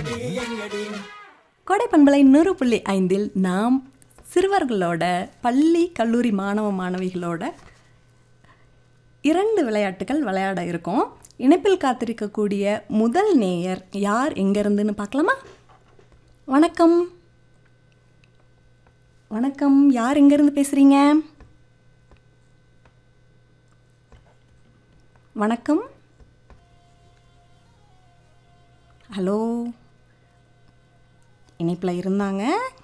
கோடை பண்பலை நூறு புள்ளி ஐந்தில் நாம் சிறுவர்களோட பள்ளி கல்லூரி மாணவ மாணவிகளோட இரண்டு விளையாட்டுகள் விளையாட இருக்கோம் இணைப்பில் காத்திருக்கக்கூடிய முதல் நேயர் யார் எங்கேருந்துன்னு பார்க்கலாமா வணக்கம் வணக்கம் யார் எங்கேருந்து பேசுகிறீங்க வணக்கம் ஹலோ இணைப்பில் இருந்தாங்க